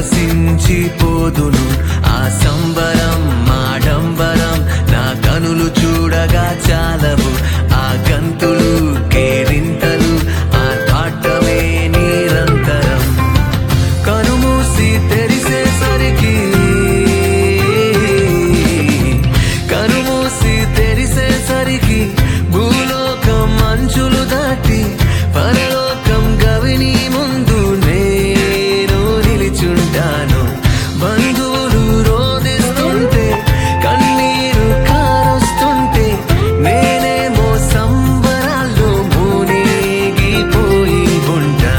పరవశించిపోదును ఆ సంబరం ఆడంబరం నా కనులు చూడగా చాలవు ఆ గంతులు కేరింతలు ఆ తాటమే నిరంతరం కనుమూసి తెరిసేసరికి కనుమూసి తెరిసేసరికి భూలోకం అంచులు దాటి పరలోకం గవిని ముందు నేను నిలిచుంటాను బంధువులు రోదిస్తుంటే కన్నీరు కారొస్తుంటే నేనేమో సంబరాల్లో మునిగిపోయి ఉంటా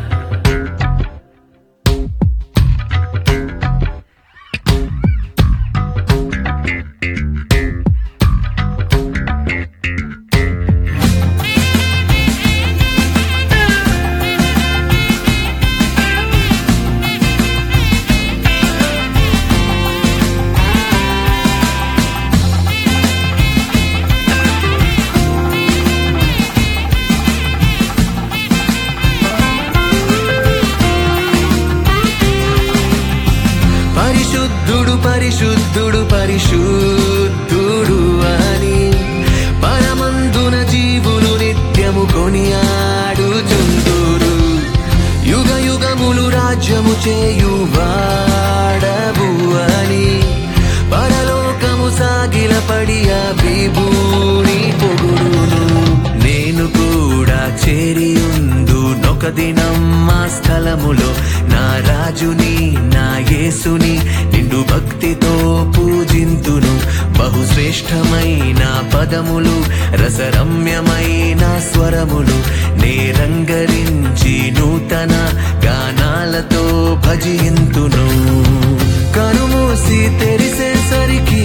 పరిశుద్ధుడు పరిశుద్ధుడు పరిశుద్ధుడు అని పరమందున జీవులు నిత్యము కొనియాడుచుందురు యుగ యుగములు రాజ్యము చేయువాడవు అని పరలోకము సాగిలపడి ఆ విభూని పొగుడును నేను కూడా చేరియుందు నొక దినం మా స్థలములో నా రాజుని నా యేసుని నిండు భక్తితో పూజింతును బహుశ్రేష్టమైన పదములు రసరమ్యమైన స్వరములు నేరంగరించి నూతన గానాలతో భజింతును కనుమూసి తెరిసేసరికి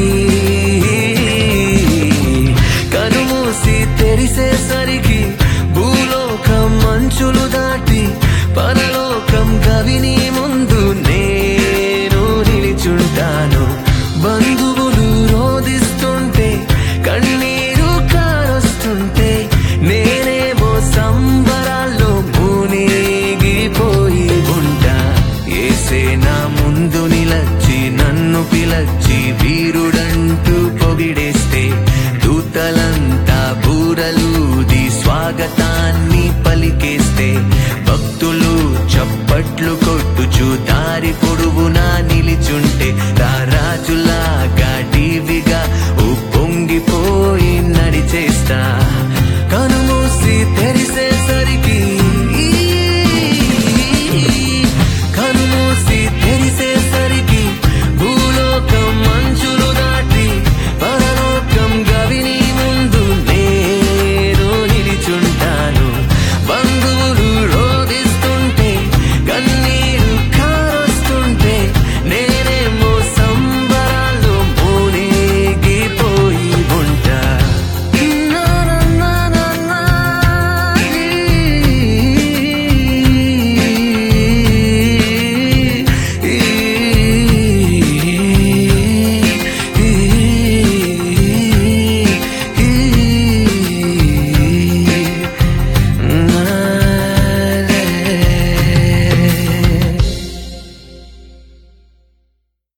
కనుమూసి తెరిసేసరికి భూలోకం మంచులు దాటి పరలోకం కవిని ముందు నేను నిలిచుంటాను బంధువులు రోదిస్తుంటే కన్నీరు కారొస్తుంటే నేనేమో సంబరాల్లో మునిగిపోయి ఉంటా ఏసే నా ముందు నిలచి నన్ను పిలచి వీరుడంటూ పొగిడేస్తే దూతలంతా బూరలూది స్వాగతాన్ని పలికేస్తే భక్తులు చప్పట్లు కొట్టుచు దారి పొడుగునా నిలిచుంటే రారాజులాగా డీవిగా ఉప్పొంగిపోయి నడిచేస్తా కనుమూసి తెరిసే